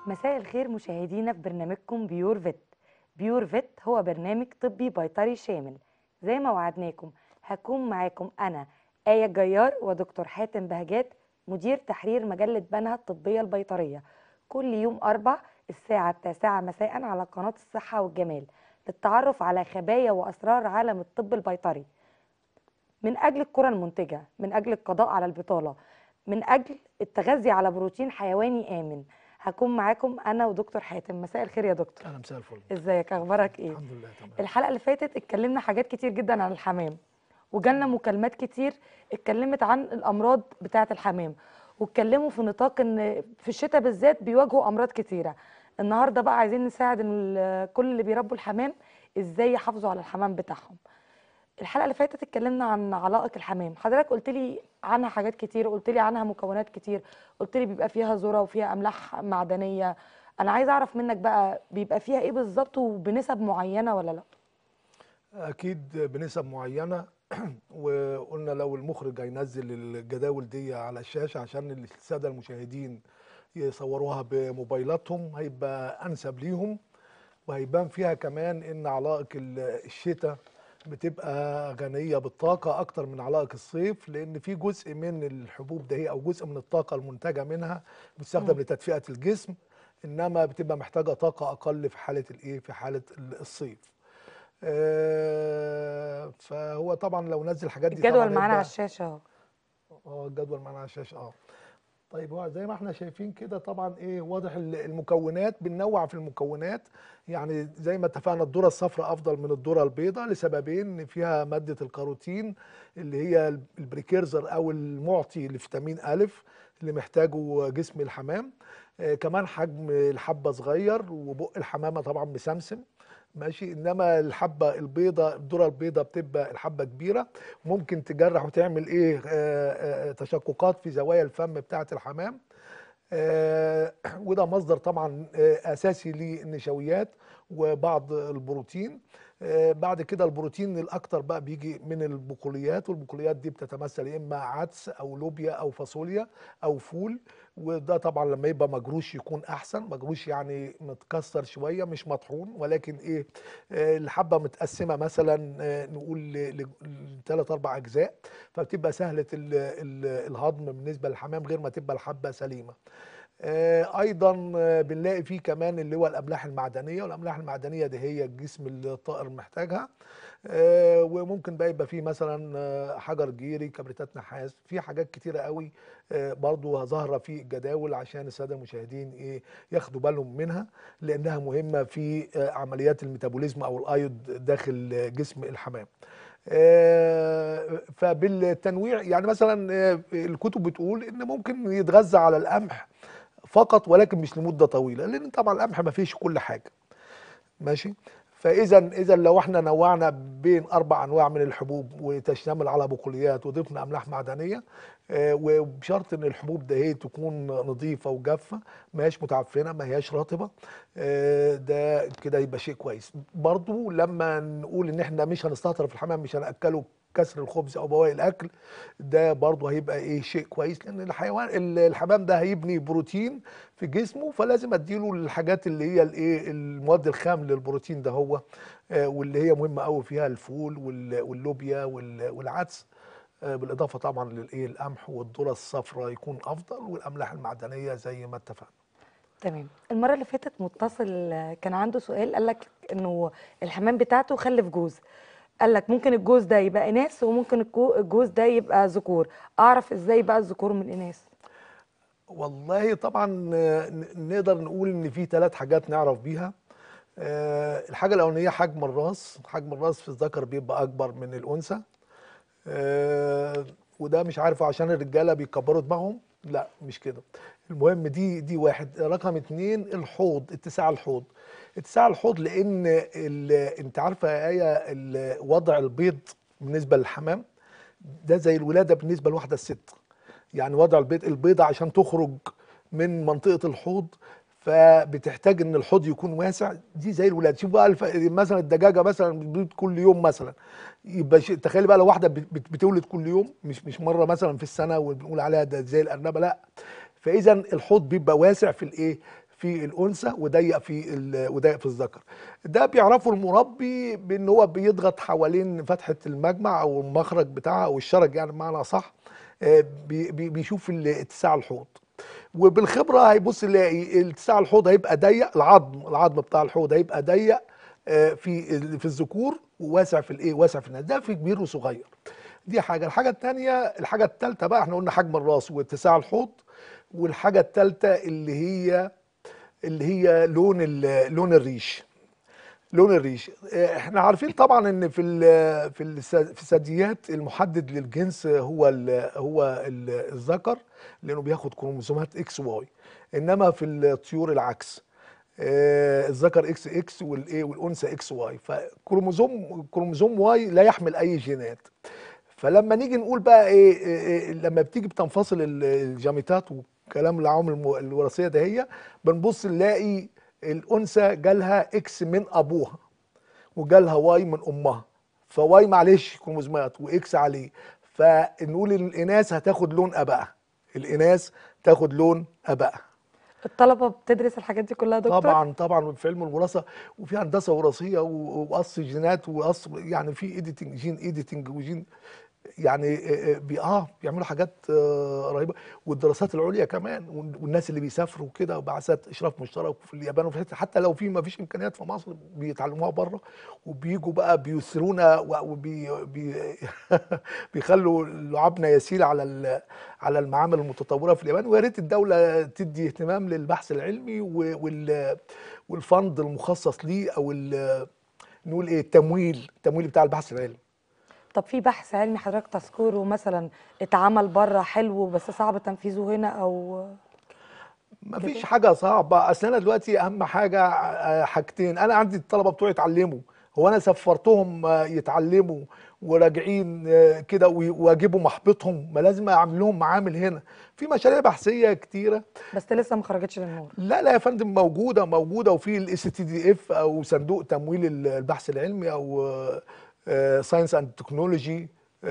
مساء الخير مشاهدينا في برنامجكم بيور فيت بيور فيت هو برنامج طبي بيطري شامل زي ما وعدناكم هكون معاكم أنا آية الجيار ودكتور حاتم بهجات مدير تحرير مجلة بنها الطبية البيطرية كل يوم أربع الساعة التاسعة مساء على قناة الصحة والجمال للتعرف على خبايا وأسرار عالم الطب البيطري من أجل الكرة المنتجة من أجل القضاء على البطالة من أجل التغذي على بروتين حيواني آمن هكون معاكم أنا ودكتور حاتم مساء الخير يا دكتور اهلا مساء الفل ازيك اخبارك ايه الحمد لله تمام الحلقه اللي فاتت اتكلمنا حاجات كتير جدا عن الحمام وجالنا مكالمات كتير اتكلمت عن الامراض بتاعه الحمام واتكلموا في نطاق ان في الشتاء بالذات بيواجهوا امراض كتيره النهارده بقى عايزين نساعد ال- كل اللي بيربوا الحمام ازاي يحافظوا على الحمام بتاعهم الحلقه اللي فاتت اتكلمنا عن علائق الحمام حضرتك قلت لي عنها حاجات كتير قلت لي عنها مكونات كتير قلت لي بيبقى فيها ذره وفيها املاح معدنيه انا عايزه اعرف منك بقى بيبقى فيها ايه بالظبط وبنسب معينه ولا لا اكيد بنسب معينه وقلنا لو المخرج هينزل الجداول دي على الشاشه عشان الساده المشاهدين يصوروها بموبايلاتهم هيبقى انسب ليهم وهيبان فيها كمان ان علائق ال- الشتاء بتبقى غنيه بالطاقه اكتر من علائق الصيف لان في جزء من الحبوب ده او جزء من الطاقه المنتجه منها بتستخدم مم. لتدفئه الجسم انما بتبقى محتاجه طاقه اقل في حاله الايه في حاله ال- الصيف آه، فهو طبعا لو نزل الحاجات دي طبعا الجدول معانا على هيبقى- الشاشه اهو اه الجدول معانا على الشاشه اه طيب هو زي ما احنا شايفين كده طبعا ايه واضح ال- المكونات بننوع في المكونات يعني زي ما اتفقنا الذره الصفراء افضل من الذره البيضاء لسببين ان فيها ماده الكاروتين اللي هي ال- البريكيرزر او المعطي لفيتامين الف اللي محتاجه جسم الحمام آه كمان حجم الحبه صغير وبق الحمامه طبعا مسمسم ماشي انما الحبه البيضاء الذره البيضاء بتبقى الحبه كبيره ممكن تجرح وتعمل ايه آه، آه، تشققات في زوايا الفم بتاعه الحمام آه، وده مصدر طبعا آه، اساسي للنشويات وبعض البروتين آه، بعد كده البروتين الاكتر بقى بيجي من البقوليات والبقوليات دي بتتمثل يا اما عدس او لوبيا او فاصوليا او فول وده طبعا لما يبقى مجروش يكون احسن مجروش يعني متكسر شويه مش مطحون ولكن ايه آه، الحبه متقسمه مثلا آه، نقول لثلاث اربع اجزاء فبتبقى سهله ال- ال- الهضم بالنسبه للحمام غير ما تبقى الحبه سليمه آه، ايضا آه، بنلاقي فيه كمان اللي هو الاملاح المعدنيه والاملاح المعدنيه دي هي الجسم الطائر محتاجها آه، وممكن بقى يبقى فيه مثلا آه، حجر جيري كبريتات نحاس في حاجات كتيره قوي آه، برضو ظاهره في الجداول عشان الساده المشاهدين ايه ياخدوا بالهم منها لانها مهمه في آه، عمليات الميتابوليزم او الايود داخل آه، جسم الحمام آه، فبالتنويع يعني مثلا آه، الكتب بتقول ان ممكن يتغذى على القمح فقط ولكن مش لمده طويله لان طبعا القمح ما فيش كل حاجه ماشي فاذا اذا لو احنا نوعنا بين اربع انواع من الحبوب وتشتمل على بقوليات وضفنا املاح معدنيه آه، وبشرط ان الحبوب ده هي تكون نظيفه وجافه ما هياش متعفنه ما هياش رطبه آه، ده كده يبقى شيء كويس برضو لما نقول ان احنا مش هنستهتر في الحمام مش هناكله كسر الخبز او بواقي الاكل ده برضو هيبقى ايه شيء كويس لان الحيوان ال- الحمام ده هيبني بروتين في جسمه فلازم اديله الحاجات اللي هي الايه المواد الخام للبروتين ده هو آه، واللي هي مهمه قوي فيها الفول وال- واللوبيا وال- والعدس آه، بالاضافه طبعا للايه القمح والذره الصفراء يكون افضل والاملاح المعدنيه زي ما اتفقنا تمام المره اللي فاتت متصل كان عنده سؤال قال لك انه الحمام بتاعته خلف جوز قال لك ممكن الجوز ده يبقى اناث وممكن الكو- الجوز ده يبقى ذكور اعرف ازاي بقى الذكور من الاناث والله طبعا آه، ن- نقدر نقول ان في ثلاث حاجات نعرف بيها آه، الحاجه الاولانيه حجم الراس حجم الراس في الذكر بيبقى اكبر من الانثى آه، وده مش عارفه عشان الرجاله بيكبروا دماغهم لا مش كده المهم دي دي واحد رقم اتنين الحوض اتساع الحوض اتساع الحوض لان ال- انت عارفه يا ايه ال- وضع البيض بالنسبه للحمام ده زي الولاده بالنسبه لواحده الست يعني وضع البيض البيضه عشان تخرج من منطقه الحوض فبتحتاج ان الحوض يكون واسع دي زي الولاده شوف بقى الف... مثلا الدجاجه مثلا بتبيض كل يوم مثلا يبقى شيء تخيل بقى لو واحده بت- بت- بتولد كل يوم مش مش مره مثلا في السنه وبنقول عليها ده زي الارنبه لا فاذا الحوض بيبقى واسع في الايه في الانثى وضيق في ال- وضيق في الذكر ده بيعرفه المربي بان هو بيضغط حوالين فتحه المجمع او المخرج بتاعها او الشرج يعني بمعنى صح بي بي- بيشوف ال- اتساع الحوض وبالخبره هيبص يلاقي اتساع الحوض هيبقى ضيق العظم العظم بتاع الحوض هيبقى ضيق آه، في ال- في الذكور وواسع في الايه واسع في الناس ده في كبير وصغير دي حاجه الحاجه الثانيه الحاجه الثالثه بقى احنا قلنا حجم الراس واتساع الحوض والحاجه الثالثه اللي هي اللي هي لون ال- لون الريش لون الريش آه، احنا عارفين طبعا ان في ال في ال في الثدييات المحدد للجنس هو ال هو ال الذكر لانه بياخد كروموسومات اكس واي انما في الطيور العكس آه، الذكر اكس اكس والايه والانثى اكس واي فكروموزوم كروموزوم واي لا يحمل اي جينات فلما نيجي نقول بقى ايه, إيه, إيه لما بتيجي بتنفصل ال- الجاميتات وكلام العوامل الم- الوراثيه ده هي بنبص نلاقي الانثى جالها اكس من ابوها وجالها واي من امها فواي معلش كروموزومات واكس عليه فنقول إن الاناث هتاخد لون ابائها الاناث تاخد لون ابائها الطلبه بتدرس الحاجات دي كلها يا دكتور طبعا طبعا في علم الوراثه وفي هندسه وراثيه و- وقص جينات وقص يعني في ايديتنج جين ايديتنج وجين يعني آه، آه، بي اه بيعملوا حاجات آه، رهيبه والدراسات العليا كمان وال- والناس اللي بيسافروا كده وبعثات اشراف مشترك في اليابان وفي حتة حتى لو في ما فيش امكانيات في مصر بيتعلموها بره وبيجوا بقى بيسرونا وبي بي بيخلوا لعابنا يسيل على ال- على المعامل المتطوره في اليابان ويا ريت الدوله تدي اهتمام للبحث العلمي و- وال والفند المخصص ليه او ال- نقول ايه التمويل التمويل بتاع البحث العلمي طب في بحث علمي حضرتك تذكره مثلا اتعمل بره حلو بس صعب تنفيذه هنا او ما فيش حاجة صعبة أصل أنا دلوقتي أهم حاجة آه، حاجتين أنا عندي الطلبة بتوعي يتعلموا هو أنا سفرتهم آه، يتعلموا وراجعين آه، كده وي- وأجيبوا محبطهم ما لازم أعمل لهم معامل هنا في مشاريع بحثية كتيرة بس لسه ما خرجتش للنور لا لا يا فندم موجودة موجودة وفي الاس تي دي اف أو صندوق تمويل ال- البحث العلمي أو ساينس اند تكنولوجي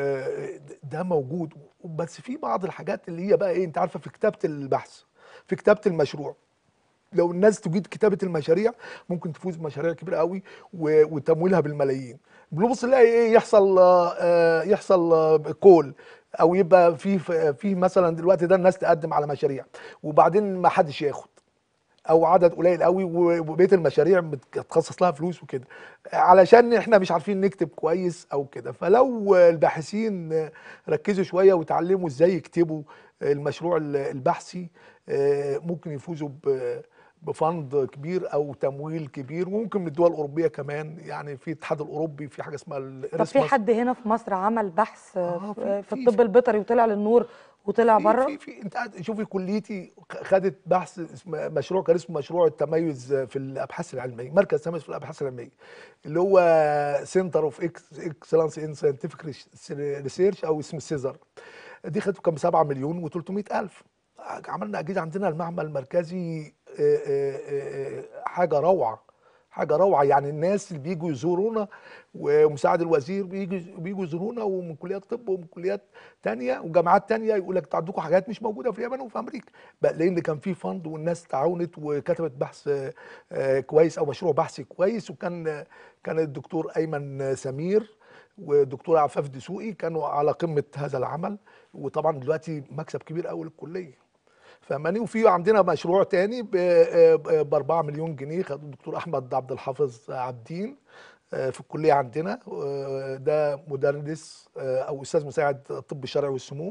ده موجود بس في بعض الحاجات اللي هي بقى ايه انت عارفه في كتابه البحث في كتابه المشروع لو الناس تجيد كتابه المشاريع ممكن تفوز بمشاريع كبيره قوي و- وتمويلها بالملايين بنبص نلاقي ايه يحصل آه، يحصل آه، كول او يبقى في في مثلا دلوقتي ده الناس تقدم على مشاريع وبعدين ما حدش ياخد او عدد قليل قوي و- وبقيه المشاريع بتخصص لها فلوس وكده علشان احنا مش عارفين نكتب كويس او كده فلو الباحثين ركزوا شويه وتعلموا ازاي يكتبوا المشروع البحثي ممكن يفوزوا ب- بفند كبير او تمويل كبير وممكن من الدول الاوروبيه كمان يعني في الاتحاد الاوروبي في حاجه اسمها طب في الإرسماس. حد هنا في مصر عمل بحث آه، في, في- في في- الطب البيطري وطلع للنور وطلع في بره في في انت قاعد- شوفي كليتي خدت بحث اسمه مشروع كان اسمه مشروع التميز في الابحاث العلميه مركز تميز في الابحاث العلميه اللي هو سنتر اوف اكسلانس ان ساينتفك ريسيرش او اسمه سيزر دي خدته كان ب 7 مليون و300 الف عملنا اجهزه عندنا المعمل المركزي آه، آه، آه، حاجه روعه حاجه روعه يعني الناس اللي بيجوا يزورونا ومساعد الوزير بيجوا بيجوا يزورونا ومن كليات طب ومن كليات تانية وجامعات تانية يقول لك انتوا عندكم حاجات مش موجوده في اليابان وفي امريكا بقى لان كان في فند والناس تعاونت وكتبت بحث آه، آه، كويس او مشروع بحثي كويس وكان كان الدكتور ايمن سمير والدكتور عفاف دسوقي كانوا على قمه هذا العمل وطبعا دلوقتي مكسب كبير قوي للكليه فاهماني وفي عندنا مشروع تاني ب 4 مليون جنيه خده الدكتور احمد عبد الحافظ عابدين آه، في الكليه عندنا آه، ده مدرس آه، او استاذ مساعد طب الشرعي والسموم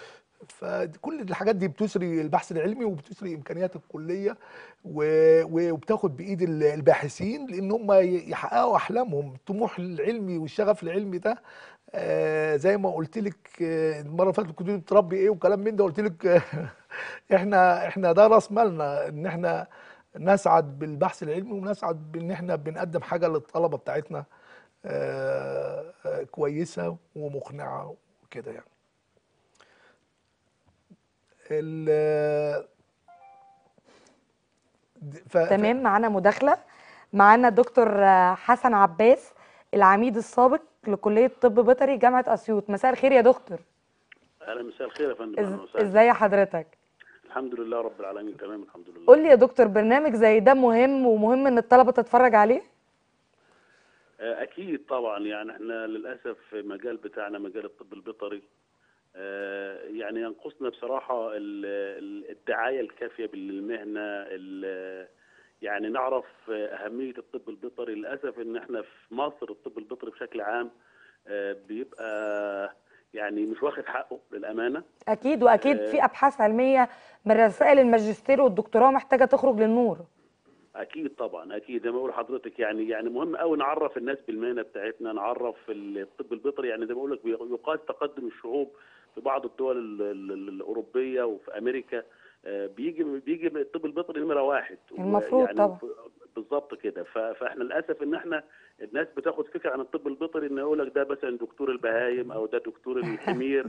فكل الحاجات دي بتسري البحث العلمي وبتسري امكانيات الكليه و- و- وبتاخد بايد ال- الباحثين لان هم ي- يحققوا احلامهم الطموح العلمي والشغف العلمي ده آه، زي ما قلت لك آه، المره اللي فاتت كنت بتربي ايه وكلام من ده قلت لك آه، احنا احنا ده راس مالنا ان احنا نسعد بالبحث العلمي ونسعد بان احنا بنقدم حاجه للطلبه بتاعتنا آه، آه، كويسه ومقنعه وكده يعني ال- ف- ف- تمام معانا مداخله معانا دكتور آه، حسن عباس العميد السابق لكليه طب بيطري جامعه اسيوط مساء الخير يا دكتور اهلا مساء الخير يا فندم اهلا إز... وسهلا ازاي حضرتك الحمد لله رب العالمين تمام الحمد لله قول لي يا دكتور برنامج زي ده مهم ومهم ان الطلبه تتفرج عليه آه، اكيد طبعا يعني احنا للاسف في المجال بتاعنا مجال الطب البيطري آه، يعني ينقصنا بصراحه ال- ال- الدعايه الكافيه بالمهنه ال- يعني نعرف آه، اهميه الطب البيطري للاسف ان احنا في مصر الطب البيطري بشكل عام آه، بيبقى يعني مش واخد حقه للامانه اكيد واكيد آه. في ابحاث علميه من رسائل الماجستير والدكتوراه محتاجه تخرج للنور اكيد طبعا اكيد زي ما بقول لحضرتك يعني يعني مهم قوي نعرف الناس بالمهنه بتاعتنا نعرف الطب البيطري يعني زي ما بقول لك يقاس تقدم الشعوب في بعض الدول ال- ال- ال- الاوروبيه وفي امريكا آه، بيجي بيجي الطب البيطري نمره واحد المفروض يعني طبعا. بالظبط كده ف- فاحنا للاسف ان احنا الناس بتاخد فكره عن الطب البيطري ان يقول لك ده مثلا دكتور البهايم او ده دكتور الحمير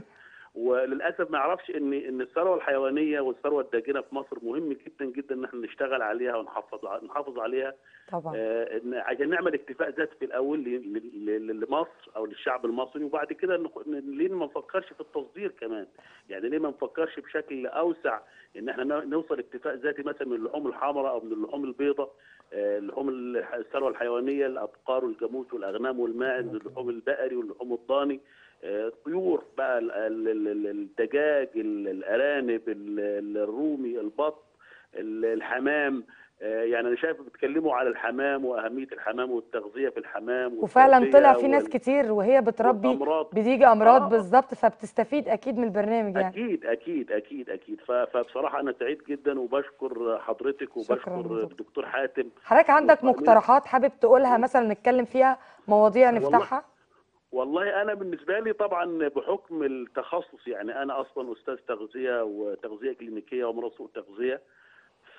وللاسف ما يعرفش ان ان الثروه الحيوانيه والثروه الداجنه في مصر مهم جدا جدا ان احنا نشتغل عليها ونحافظ ع- نحافظ عليها طبعا آه، إن عشان نعمل اكتفاء ذاتي في الاول ل- ل- ل- لمصر او للشعب المصري وبعد كده نخ- ن- ليه ما نفكرش في التصدير كمان يعني ليه ما نفكرش بشكل اوسع ان احنا ن- نوصل اكتفاء ذاتي مثلا من اللحوم الحمراء او من اللحوم البيضاء آه، اللحوم الح- الثروه الحيوانيه الابقار والجاموس والاغنام والماعز اللحوم البقري واللحوم الضاني آه، الطيور بقى ال- ال- ال- ال- الدجاج ال- الارانب ال- ال- الرومي البط ال- الحمام آه، يعني انا شايف بيتكلموا على الحمام واهميه الحمام والتغذيه في الحمام وفعلا والتربية طلع في ناس وال- كتير وهي بتربي والأمراض. بتيجي امراض آه. بالظبط فبتستفيد اكيد من البرنامج يعني اكيد اكيد اكيد اكيد ف- فبصراحه انا سعيد جدا وبشكر حضرتك شكراً وبشكر يا دكتور. الدكتور حاتم حضرتك عندك وطمئنين. مقترحات حابب تقولها مثلا نتكلم فيها مواضيع والله. نفتحها والله انا بالنسبه لي طبعا بحكم التخصص يعني انا اصلا استاذ تغذيه وتغذيه كلينيكيه ومرض سوء تغذيه ف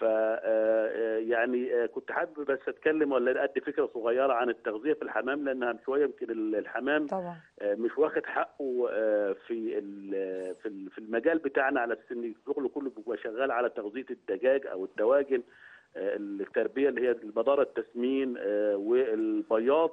آه، يعني آه، كنت حابب بس اتكلم ولا ادي فكره صغيره عن التغذيه في الحمام لانها شويه يمكن الحمام طبعا آه، مش واخد حقه آه، في ال- في ال- في المجال بتاعنا على اساس ان الشغل كله بيبقى شغال على تغذيه الدجاج او الدواجن آه، التربيه اللي هي البضاره التسمين آه، والبياض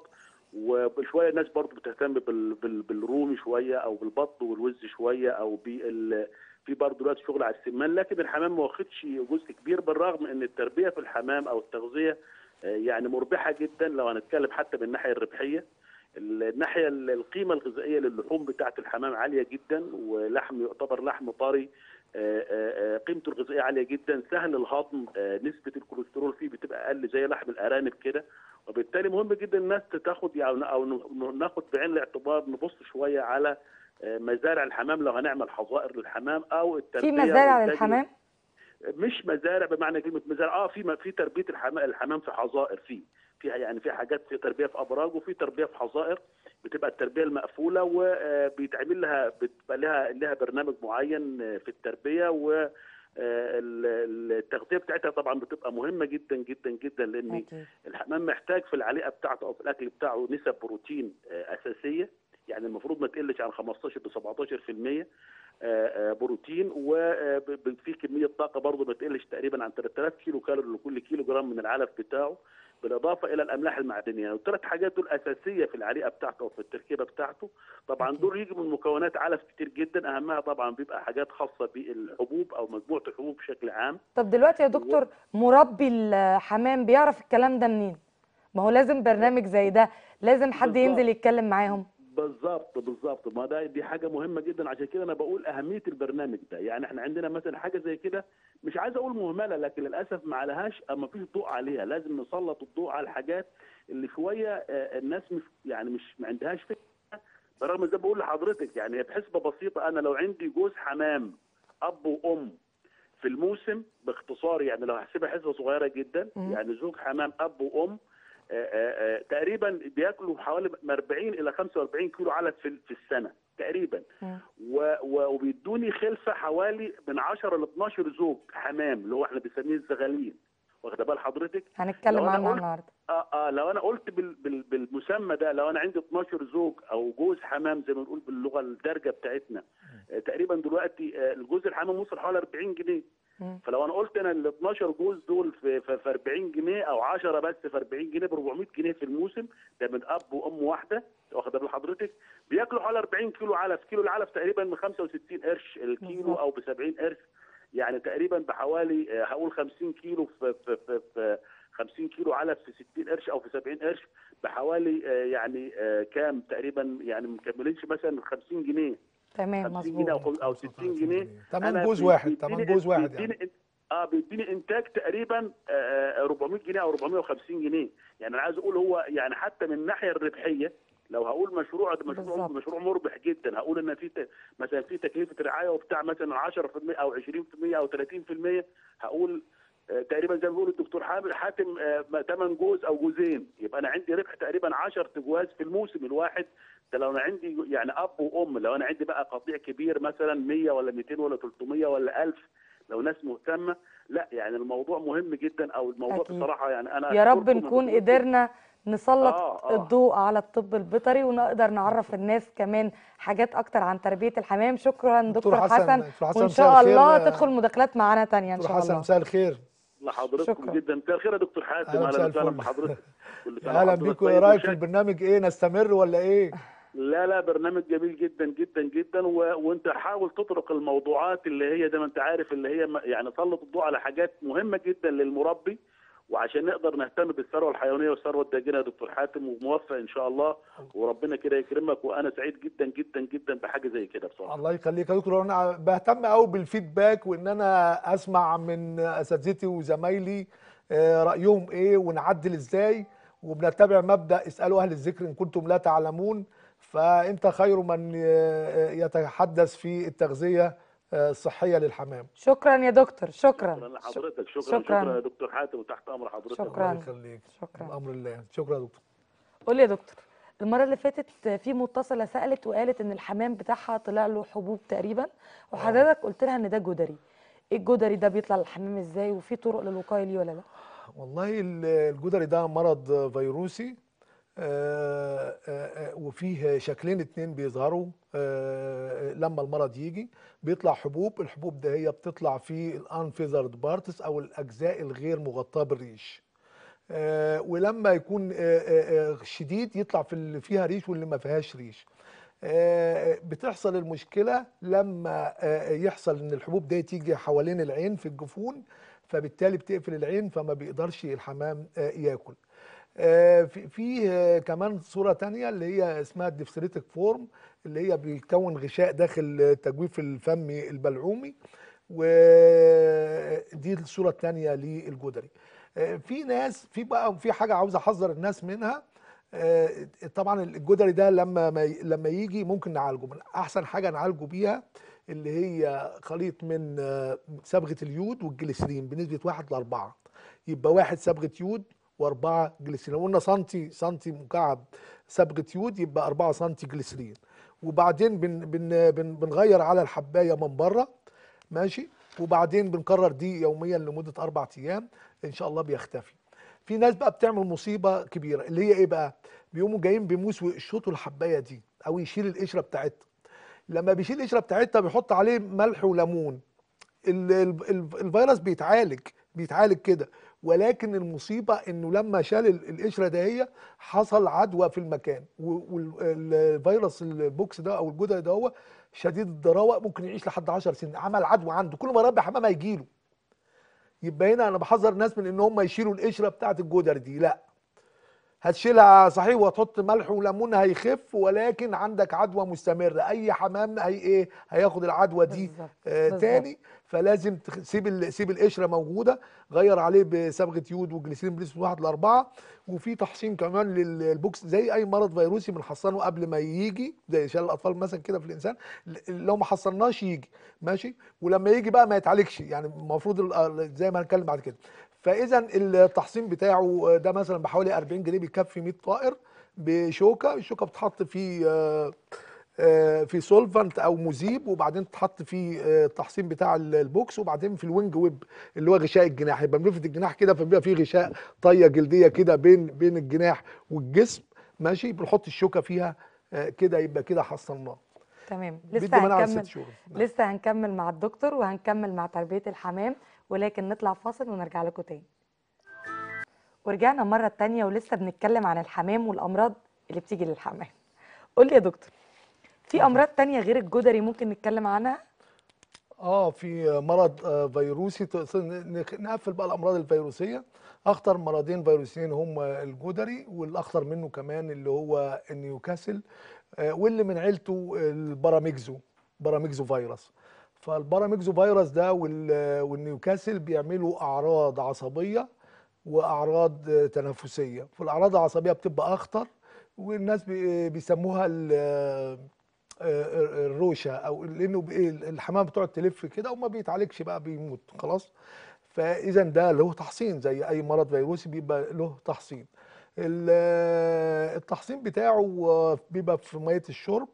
وشويه الناس برضو بتهتم بال- بال- بالرومي شويه او بالبط والوز شويه او بال في برضه دلوقتي شغل على السمان لكن الحمام ما واخدش جزء كبير بالرغم ان التربيه في الحمام او التغذيه آه، يعني مربحه جدا لو هنتكلم حتى من الناحيه الربحيه الناحيه القيمه الغذائيه للحوم بتاعه الحمام عاليه جدا ولحم يعتبر لحم طري آه، آه، آه، قيمته الغذائيه عاليه جدا سهل الهضم آه، نسبه الكوليسترول فيه بتبقى اقل زي لحم الارانب كده وبالتالي مهم جدا الناس تاخد يعني او ن- ناخد بعين الاعتبار نبص شويه على آه، مزارع الحمام لو هنعمل حظائر للحمام او التربيه في مزارع والإنتاج للحمام مش مزارع بمعنى كلمه مزارع اه في في تربيه الحمام الحمام في حظائر في فيها يعني في حاجات في تربيه في ابراج وفي تربيه في حظائر بتبقى التربيه المقفوله وبيتعمل لها بتبقى لها لها برنامج معين آه، في التربيه و آه، ال- التغذيه بتاعتها طبعا بتبقى مهمه جدا جدا جدا لان اكيد الحمام محتاج في العليقه بتاعته او في الاكل بتاعه نسب بروتين آه، اساسيه يعني المفروض ما تقلش عن 15 ل 17% آه، آه، بروتين وفي كميه طاقه برضه ما تقلش تقريبا عن 3000 كيلو كالوري لكل كيلو جرام من العلف بتاعه بالاضافه الى الاملاح المعدنيه والثلاث حاجات دول اساسيه في العليقه بتاعته وفي التركيبه بتاعته طبعا أكيد. دول يجي من مكونات علف كتير جدا اهمها طبعا بيبقى حاجات خاصه بالحبوب او مجموعه الحبوب بشكل عام طب دلوقتي يا دكتور مربي الحمام بيعرف الكلام ده منين ما هو لازم برنامج زي ده لازم حد بالظبط. ينزل يتكلم معاهم بالظبط بالظبط ما ده دي حاجه مهمه جدا عشان كده انا بقول اهميه البرنامج ده يعني احنا عندنا مثلا حاجه زي كده مش عايز اقول مهمله لكن للاسف ما عليهاش ما فيش ضوء عليها لازم نسلط الضوء على الحاجات اللي شويه آه، الناس مش يعني مش ما عندهاش فكره برغم زي ما بقول لحضرتك يعني بحسبه بسيطه انا لو عندي جوز حمام اب وام في الموسم باختصار يعني لو هحسبها حسبه صغيره جدا مم. يعني زوج حمام اب وام آه، آه، آه، تقريبا بياكلوا حوالي من 40 الى 45 كيلو علف في في السنه تقريبا مم. و- و- وبيدوني خلفه حوالي من 10 ل 12 زوج حمام اللي هو احنا بنسميه الزغالين واخده بال حضرتك؟ هنتكلم لو أنا عنها قلت- النهارده اه اه لو انا قلت بال بال بالمسمى ده لو انا عندي 12 زوج او جوز حمام زي ما بنقول باللغه الدارجه بتاعتنا آه تقريبا دلوقتي آه الجوز الحمام وصل حوالي 40 جنيه مم. فلو انا قلت انا ال 12 جوز دول في في في 40 جنيه او 10 بس في 40 جنيه ب 400 جنيه في الموسم ده من اب وام واحده واخده بال حضرتك بياكلوا حوالي 40 كيلو علف كيلو العلف تقريبا من 65 قرش الكيلو بالظبط. او ب 70 قرش يعني تقريبا بحوالي آه، هقول 50 كيلو في في في, في 50 كيلو علف في 60 قرش او في 70 قرش بحوالي آه، يعني آه، كام تقريبا يعني ما مكملينش مثلا 50 جنيه تمام 50 جنيه مظبوط او او 60 جنيه تمن أنا جوز بي- واحد بيديني- تمن جوز واحد يعني بيديني اه بيديني انتاج تقريبا آه، 400 جنيه او 450 جنيه يعني انا عايز اقول هو يعني حتى من الناحيه الربحيه لو هقول مشروع ده مشروع بالظبط. مشروع مربح جدا هقول ان في ت- مثلا في تكلفه رعايه وبتاع مثلا 10% او 20% او 30% هقول آه، تقريبا زي ما بيقول الدكتور حامد حاتم 8 جوز او جوزين يبقى انا عندي ربح تقريبا 10 تجواز في الموسم الواحد ده لو انا عندي يعني اب وام لو انا عندي بقى قطيع كبير مثلا 100 ولا 200 ولا 300 ولا 1000 لو ناس مهتمه لا يعني الموضوع مهم جدا او الموضوع أكيد. بصراحه يعني انا يا رب أشكركم نكون إنكم- قدرنا نسلط آه، آه. الضوء على الطب البيطري ونقدر نعرف الناس كمان حاجات اكتر عن تربية الحمام شكرا دكتور دكتور حسن- حسن دكتور حسن وان مساء شاء الخير. الله تدخل مداخلات معانا تانية ان دكتور شاء حسن الله مساء الخير لحضرتكم شكراً. جدا مساء الخير يا دكتور حاتم أهلا اهلا مساء وسهلا الفل. بحضرتك كل سنة اهلا وحضرتك بيكم طيب ايه رايك في وشاك- البرنامج ايه نستمر ولا ايه لا لا برنامج جميل جدا جدا جدا و... وانت حاول تطرق الموضوعات اللي هي زي ما انت عارف اللي هي م- يعني سلط الضوء على حاجات مهمه جدا للمربي وعشان نقدر نهتم بالثروه الحيوانيه والثروه الداجنه يا دكتور حاتم وموفق ان شاء الله وربنا كده يكرمك وانا سعيد جدا جدا جدا بحاجه زي كده بصراحه الله يخليك يا دكتور انا بهتم قوي بالفيدباك وان انا اسمع من اساتذتي وزمايلي آه، رايهم ايه ونعدل ازاي وبنتبع مبدا اسالوا اهل الذكر ان كنتم لا تعلمون فانت خير من آه، يتحدث في التغذيه آه، الصحيه للحمام شكرا يا دكتور شكرا شكرا لحضرتك شكرا شكراً. شكرا, يا دكتور حاتم وتحت امر حضرتك شكراً. الله يخليك شكرا بامر الله شكرا يا دكتور قول لي يا دكتور المرة اللي فاتت في متصلة سألت وقالت إن الحمام بتاعها طلع له حبوب تقريبا وحضرتك قلت لها إن ده جدري إيه الجدري ده بيطلع للحمام إزاي وفي طرق للوقاية ليه ولا لا؟ والله ال- الجدري ده مرض فيروسي آه، آه، آه، وفيه شكلين اتنين بيظهروا آه، لما المرض يجي بيطلع حبوب الحبوب ده هي بتطلع في الانفيزرد بارتس او الاجزاء الغير مغطاه بالريش آه، ولما يكون آه، آه، آه، شديد يطلع في اللي فيها ريش واللي ما فيهاش ريش آه، بتحصل المشكله لما آه، يحصل ان الحبوب دي تيجي حوالين العين في الجفون فبالتالي بتقفل العين فما بيقدرش الحمام آه، ياكل آه، في في آه، كمان صوره تانية اللي هي اسمها الديفسريتك فورم اللي هي بيكون غشاء داخل تجويف الفم البلعومي ودي الصوره الثانيه للجدري آه، في ناس في بقى في حاجه عاوز احذر الناس منها آه، طبعا الجدري ده لما ما ي- لما يجي ممكن نعالجه من احسن حاجه نعالجه بيها اللي هي خليط من آه، صبغه اليود والجليسرين بنسبه واحد لأربعة يبقى واحد صبغه يود وأربعة جليسرين لو قلنا سنتي سنتي مكعب صبغه يود يبقى أربعة سنتي جليسرين وبعدين بن بن بن بنغير على الحبايه من بره ماشي وبعدين بنكرر دي يوميا لمده اربع ايام ان شاء الله بيختفي في ناس بقى بتعمل مصيبه كبيره اللي هي ايه بقى بيقوموا جايين بموس ويقشطوا الحبايه دي او يشيل القشره بتاعتها لما بيشيل القشره بتاعتها بيحط عليه ملح وليمون ال- ال- ال- الفيروس بيتعالج بيتعالج كده ولكن المصيبه انه لما شال ال- القشره دهية حصل عدوى في المكان والفيروس البوكس ده او الجدري ده هو شديد الضراوه ممكن يعيش لحد 10 سنين عمل عدوى عنده كل ما ربي حمام هيجيله يبقى هنا انا بحذر الناس من ان هم يشيلوا القشره بتاعت الجدر دي لا هتشيلها صحيح وتحط ملح وليمون هيخف ولكن عندك عدوى مستمره اي حمام هي ايه هياخد العدوى دي بالظبط، آه بالظبط. تاني فلازم تسيب ال- سيب القشره موجوده غير عليه بصبغه يود وجليسرين بنسبه 1 ل 4 وفي تحصين كمان للبوكس زي اي مرض فيروسي بنحصنه قبل ما يجي زي شلل الاطفال مثلا كده في الانسان ل- لو ما حصناش يجي ماشي ولما يجي بقى ما يتعالجش يعني المفروض ال- زي ما هنتكلم بعد كده فاذا التحصين بتاعه ده مثلا بحوالي 40 جنيه بيكفي 100 طائر بشوكه الشوكه بتحط في آه، آه، في سولفنت او مذيب وبعدين تحط في آه، التحصين بتاع ال- البوكس وبعدين في الوينج ويب اللي هو غشاء الجناح يبقى بنفرد الجناح كده فبيبقى فيه غشاء طيه جلديه كده بين بين الجناح والجسم ماشي بنحط الشوكه فيها آه، كده يبقى كده حصلناه تمام بيدي لسه مناعه هنكمل ست شهور نعم. لسه هنكمل مع الدكتور وهنكمل مع تربية الحمام ولكن نطلع فاصل ونرجع لكم تاني ورجعنا مرة تانية ولسه بنتكلم عن الحمام والأمراض اللي بتيجي للحمام قول لي يا دكتور في أمراض تانية غير الجدري ممكن نتكلم عنها؟ اه في مرض آه، فيروسي تقصد ن- نخ- نقفل بقى الامراض الفيروسيه اخطر مرضين فيروسيين هم الجدري والاخطر منه كمان اللي هو النيوكاسل آه، واللي من عيلته الباراميكزو باراميكزو فيروس فالباراميكزو فيروس ده وال- والنيوكاسل بيعملوا اعراض عصبيه واعراض آه، تنفسيه فالاعراض العصبيه بتبقى اخطر والناس بي- بيسموها ال- آه، آه، الروشه او لانه بي- الحمام بتقعد تلف كده وما بيتعالجش بقى بيموت خلاص فاذا ده له تحصين زي اي مرض فيروسي بيبقى له تحصين ال- آه، التحصين بتاعه آه، بيبقى في ميه الشرب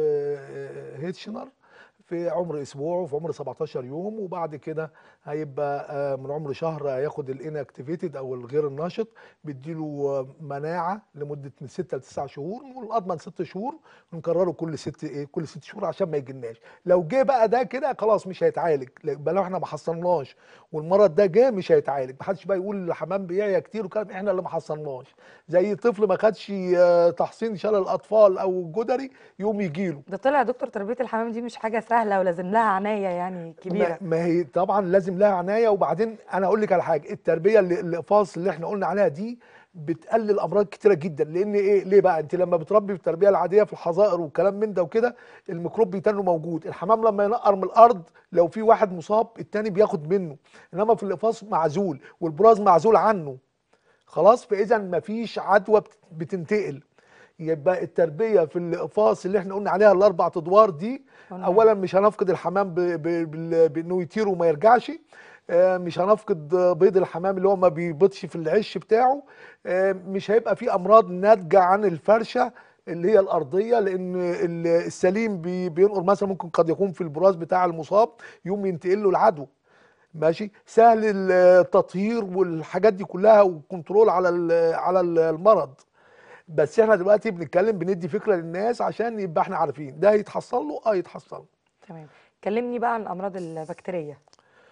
آه، هيتشنر في عمر اسبوع وفي عمر 17 يوم وبعد كده هيبقى آه، من عمر شهر هياخد الانكتيفيتد او الغير النشط بيديله آه، مناعه لمده من 6 ل 9 شهور والاضمن 6 شهور ونكرره كل ست ايه كل ست شهور عشان ما يجيلناش لو جه بقى ده كده خلاص مش هيتعالج يبقى لو احنا ما حصلناش والمرض ده جه مش هيتعالج محدش بقى يقول الحمام بيعيا كتير وكلام احنا اللي ما حصلناش زي طفل ما خدش آه، تحصين شلل الاطفال او جدري يقوم يجيله ده طلع يا دكتور تربيه الحمام دي مش حاجه سهله ولازم لها عنايه يعني كبيره ما, ما هي طبعا لازم لها عنايه وبعدين انا اقول لك على حاجه التربيه اللي الاقفاص اللي احنا قلنا عليها دي بتقلل امراض كتيره جدا لان ايه ليه بقى انت لما بتربي في التربيه العاديه في الحظائر والكلام من ده وكده الميكروب بيتنه موجود الحمام لما ينقر من الارض لو في واحد مصاب التاني بياخد منه انما في الاقفاص معزول والبراز معزول عنه خلاص فاذا مفيش عدوى بت- بتنتقل يبقى التربيه في الاقفاص اللي احنا قلنا عليها الاربع ادوار دي قلنا. اولا مش هنفقد الحمام ب- ب- بال- بانه يطير وما يرجعش آه، مش هنفقد بيض الحمام اللي هو ما بيبيضش في العش بتاعه آه، مش هيبقى في امراض ناتجه عن الفرشه اللي هي الارضيه لان ال- السليم بي- بينقر مثلا ممكن قد يكون في البراز بتاع المصاب يوم ينتقل له العدوى ماشي سهل التطهير والحاجات دي كلها والكنترول على ال- على ال- المرض بس احنا دلوقتي بنتكلم بندي فكره للناس عشان يبقى احنا عارفين ده هيتحصل له اه يتحصل له تمام كلمني بقى عن الامراض البكتيريه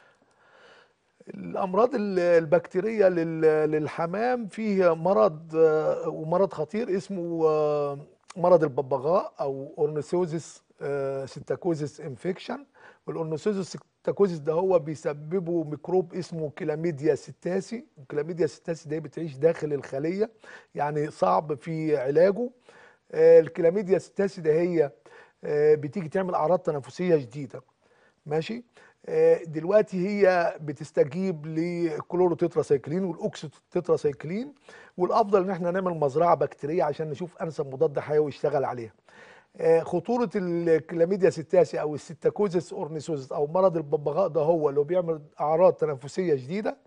الامراض ال- البكتيريه لل- للحمام فيه مرض آه، ومرض خطير اسمه آه، مرض الببغاء او اورنيثوزيس سيتاكوزيس انفكشن والاورنيثوزيس سيتاكوزيس ده هو بيسببه ميكروب اسمه كلاميديا ستاسي الكلاميديا ستاسي ده بتعيش داخل الخليه يعني صعب في علاجه آه، الكلاميديا ستاسي ده هي آه، بتيجي تعمل اعراض تنفسيه شديده ماشي آه، دلوقتي هي بتستجيب للكلورو تتراسايكلين والاوكسي تتراسايكلين والافضل ان احنا نعمل مزرعه بكتيريه عشان نشوف انسب مضاد حيوي يشتغل عليها آه، خطوره الكلاميديا ستاسي او الستاكوزيس اورنيسوزيس او مرض الببغاء ده هو اللي هو بيعمل اعراض تنفسيه شديده